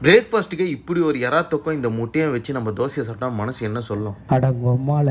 பிரேக்ஃபாஸ்ட்டுக்கு இப்படி ஒரு எறா தொக்கம் இந்த முட்டையும் வச்சு நம்ம தோசையை சாப்பிட்டா மனசு என்ன சொல்லும் அடங்கொம்மால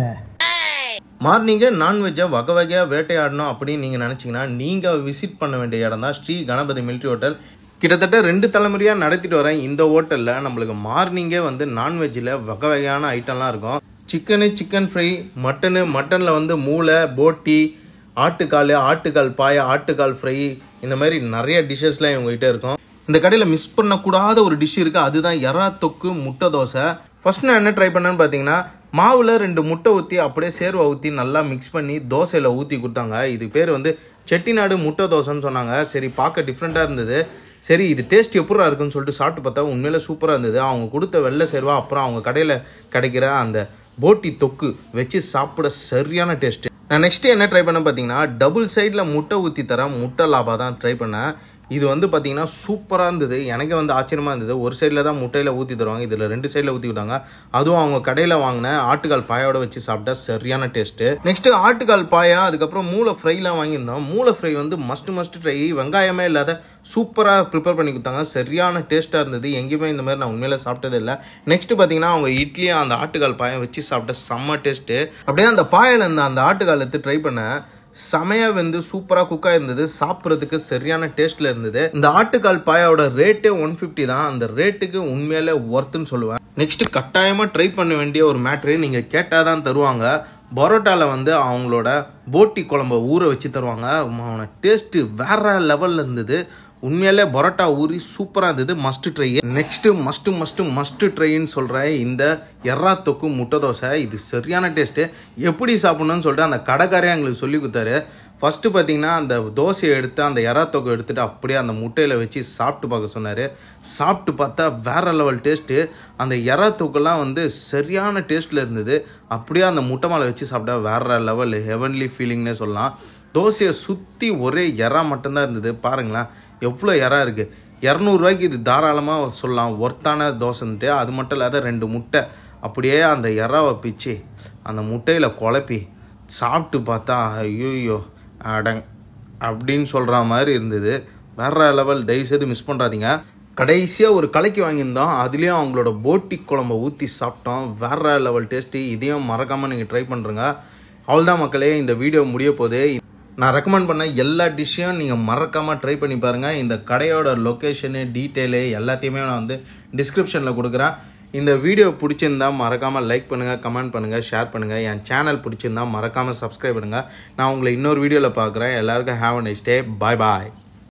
மார்னிங்கே நான்வெஜ்ஜை வகை வகையாக வேட்டையாடணும் அப்படின்னு நீங்கள் நினச்சிங்கன்னா நீங்கள் விசிட் பண்ண வேண்டிய இடம் தான் ஸ்ரீ கணபதி மிலிட்ரி ஹோட்டல் கிட்டத்தட்ட ரெண்டு தலைமுறையாக நடத்திட்டு வரேன் இந்த ஹோட்டலில் நம்மளுக்கு மார்னிங்கே வந்து நான்வெஜ்ஜில் வகை வகையான ஐட்டம்லாம் இருக்கும் சிக்கனு சிக்கன் ஃப்ரை மட்டனு மட்டனில் வந்து மூளை போட்டி ஆட்டுக்கால் ஆட்டுக்கால் பாய ஆட்டுக்கால் ஃப்ரை இந்த மாதிரி நிறைய டிஷ்ஷஸ்லாம் இவங்ககிட்ட இருக்கும் இந்த கடையில் மிஸ் பண்ணக்கூடாத ஒரு டிஷ் இருக்குது அதுதான் எறா தொக்கு முட்டை தோசை ஃபர்ஸ்ட் நான் என்ன ட்ரை பண்ணேன்னு பார்த்தீங்கன்னா மாவில் ரெண்டு முட்டை ஊற்றி அப்படியே சேர்வை ஊற்றி நல்லா மிக்ஸ் பண்ணி தோசையில் ஊற்றி கொடுத்தாங்க இது பேர் வந்து செட்டிநாடு முட்டை தோசைன்னு சொன்னாங்க சரி பார்க்க டிஃப்ரெண்ட்டாக இருந்தது சரி இது டேஸ்ட் எப்படா இருக்குன்னு சொல்லிட்டு சாப்பிட்டு பார்த்தா உண்மையிலே சூப்பராக இருந்தது அவங்க கொடுத்த வெள்ளை சேர்வா அப்புறம் அவங்க கடையில் கிடைக்கிற அந்த போட்டி தொக்கு வச்சு சாப்பிட சரியான டேஸ்ட்டு நான் நெக்ஸ்ட் என்ன ட்ரை பண்ண பார்த்தீங்கன்னா டபுள் சைடில் முட்டை ஊற்றி தரேன் முட்டை லாபா தான் ட்ரை பண்ணேன் இது வந்து பார்த்தீங்கன்னா சூப்பராக இருந்தது எனக்கே வந்து ஆச்சரியமாக இருந்தது ஒரு சைடில் தான் முட்டையில் ஊற்றி தருவாங்க இதில் ரெண்டு சைடில் ஊற்றி விட்டாங்க அதுவும் அவங்க கடையில் வாங்கின ஆட்டுக்கால் பாயோட வச்சு சாப்பிட்டா சரியான டேஸ்ட்டு நெக்ஸ்ட்டு ஆட்டுக்கால் பாயா அதுக்கப்புறம் மூளை ஃப்ரைலாம் வாங்கியிருந்தோம் மூளை ஃப்ரை வந்து மஸ்ட் மஸ்ட் ட்ரை வெங்காயமே இல்லாத சூப்பராக ப்ரிப்பேர் பண்ணி கொடுத்தாங்க சரியான டேஸ்ட்டாக இருந்தது எங்கேயுமே இந்த மாதிரி நான் உண்மையில சாப்பிட்டது இல்லை நெக்ஸ்ட் பார்த்தீங்கன்னா அவங்க இட்லியும் அந்த ஆட்டுக்கால் பாயம் வச்சு சாப்பிட்ட செம்ம டேஸ்ட்டு அப்படியே அந்த பாயில் இருந்த அந்த ஆட்டுக்கால் எடுத்து ட்ரை பண்ணேன் செமையாக வந்து சூப்பராக குக்காக இருந்தது சாப்பிட்றதுக்கு சரியான டேஸ்ட்டில் இருந்தது இந்த ஆட்டுக்கால் பாயோட ரேட்டே ஒன் ஃபிஃப்டி தான் அந்த ரேட்டுக்கு உண்மையிலே ஒர்த்துன்னு சொல்லுவேன் நெக்ஸ்ட் கட்டாயமாக ட்ரை பண்ண வேண்டிய ஒரு மேட்ரு நீங்கள் கேட்டால் தான் தருவாங்க பரோட்டாவில் வந்து அவங்களோட போட்டி குழம்ப ஊற வச்சு தருவாங்க அவனோட டேஸ்ட்டு வேற லெவலில் இருந்தது உண்மையிலே பரோட்டா ஊறி சூப்பராக இருந்தது must try next must must must ட்ரைன்னு சொல்கிற இந்த எறா தொக்கு முட்டை தோசை இது சரியான டேஸ்ட்டு எப்படி சாப்பிட்ணுன்னு சொல்லிட்டு அந்த கடைக்காரே எங்களுக்கு சொல்லி கொடுத்தாரு ஃபஸ்ட்டு பார்த்தீங்கன்னா அந்த தோசையை எடுத்து அந்த எறா தொக்கை எடுத்துகிட்டு அப்படியே அந்த முட்டையில் வச்சு சாப்பிட்டு பார்க்க சொன்னார் சாப்பிட்டு பார்த்தா வேற லெவல் டேஸ்ட்டு அந்த எறா தொக்கெல்லாம் வந்து சரியான டேஸ்ட்டில் இருந்தது அப்படியே அந்த முட்டை மேலே வச்சு சாப்பிட்டா வேற லெவல் ஹெவன்லி ஃபீலிங்னே சொல்லலாம் தோசையை சுற்றி ஒரே எறா மட்டும்தான் இருந்தது பாருங்களேன் எவ்வளோ எறா இருக்குது இரநூறுவாய்க்கு இது தாராளமாக சொல்லலாம் ஒர்த்தான தோசைன்ட்டு அது மட்டும் இல்லாத ரெண்டு முட்டை அப்படியே அந்த எறாவை பிச்சு அந்த முட்டையில் குழப்பி சாப்பிட்டு பார்த்தா ஐயோ அடங் அப்படின்னு சொல்கிற மாதிரி இருந்தது வேற லெவல் தயவுசெய்து மிஸ் பண்ணுறாதீங்க கடைசியாக ஒரு கலைக்கு வாங்கியிருந்தோம் அதுலேயும் அவங்களோட போட்டி குழம்ப ஊற்றி சாப்பிட்டோம் வேற லெவல் டேஸ்ட்டு இதையும் மறக்காமல் நீங்கள் ட்ரை பண்ணுறங்க அவ்வளோதான் மக்களே இந்த வீடியோ முடிய போகுது நான் ரெக்கமெண்ட் பண்ண எல்லா டிஷ்ஷையும் நீங்கள் மறக்காமல் ட்ரை பண்ணி பாருங்கள் இந்த கடையோட லொக்கேஷனு டீட்டெயிலு எல்லாத்தையுமே நான் வந்து டிஸ்கிரிப்ஷனில் கொடுக்குறேன் இந்த வீடியோ பிடிச்சிருந்தா மறக்காமல் லைக் பண்ணுங்கள் கமெண்ட் பண்ணுங்கள் ஷேர் பண்ணுங்கள் என் சேனல் பிடிச்சிருந்தா மறக்காமல் சப்ஸ்கிரைப் பண்ணுங்கள் நான் உங்களை இன்னொரு வீடியோவில் பார்க்குறேன் எல்லாருக்கும் have a nice day bye bye